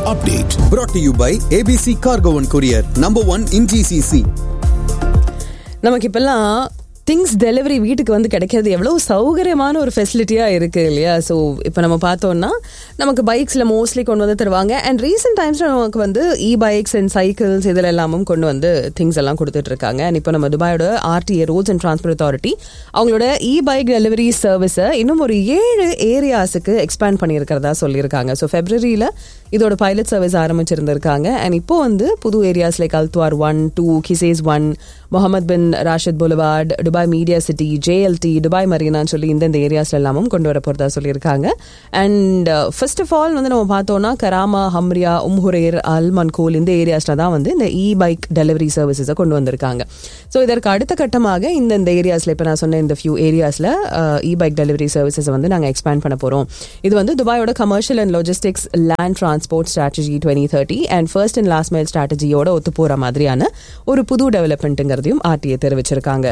update. brought to you by ABC Cargo and Courier, number one in GCC. நமக்கு இப்பெல்லாம் things delivery வீட்டுக்கு வந்து கிடைக்கிறது எவ்வளோ சௌகரியமான ஒரு ஃபெசிலிட்டியாக இருக்குது இல்லையா ஸோ இப்போ நம்ம பார்த்தோம்னா நமக்கு பைக்ஸில் மோஸ்ட்லி கொண்டு வந்து தருவாங்க அண்ட் ரீசெண்ட் டைம்ஸில் நமக்கு வந்து இ பைக்ஸ் அண்ட் சைக்கிள்ஸ் இதில் எல்லாமும் கொண்டு வந்து திங்ஸ் எல்லாம் கொடுத்துட்டு இருக்காங்க அண்ட் இப்போ நம்ம துபாயோட RTA roads and transport authority அவங்களோட இ பைக் டெலிவரி சர்வீஸை இன்னும் ஒரு ஏழு ஏரியாஸுக்கு எக்ஸ்பேண்ட் பண்ணியிருக்கிறதா சொல்லியிருக்காங்க ஸோ ஃபெப்ரவரியில் இதோட பைலட் சர்வீஸ் ஆரம்பிச்சிருந்திருக்காங்க அண்ட் இப்போ வந்து புது areas like Al Twar one two Qusais one Mohammed bin Rashid boulevard Dubai media city JLT Dubai மரீனான்னு சொல்லி இந்தந்த ஏரியாஸ்ல எல்லாமும் கொண்டு வர போறதா சொல்லியிருக்காங்க அண்ட் ஃபர்ஸ்ட் ஆஃப் ஆல் வந்து நம்ம பார்த்தோம்னா Karama Hamriya Umm Hurair Al Mankhool இந்த ஏரியாஸ்ல தான் வந்து இந்த இ பைக் டெலிவரி சர்வீசஸை கொண்டு வந்திருக்காங்க ஸோ இதற்கு அடுத்த கட்டமாக இந்தந்த ஏரியாஸ்ல இப்போ நான் சொன்ன இந்த ஃபியூ ஏரியாஸ்ல இ பைக் டெலிவரி சர்வீசஸ் வந்து நாங்கள் எக்ஸ்பேண்ட் பண்ண போறோம் இது வந்து துபாயோட commercial and logistics land transport strategy twenty thirty and first and last mile ஸ்ட்ராட்டஜியோட ஒத்து போற மாதிரியான ஒரு புது டெவலப்மெண்ட்டுங்கிறதையும் ஆர்டிஏ தெரிவிச்சிருக்காங்க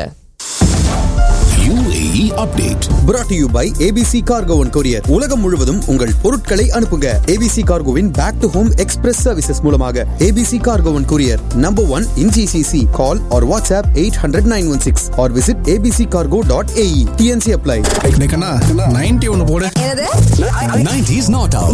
UAE update. brought to you by ABC Cargo and Courier. உலகம் முழுவதும் உங்கள் பொருட்களை அனுப்புங்க ABC Cargoவின் back to home express services மூலமாக ABC Cargo and Courier, number one in GCC. Call or WhatsApp 800-916 or visit abccargo.ae. TNC apply. Ninety ஒன்னு போடு Nineties not out.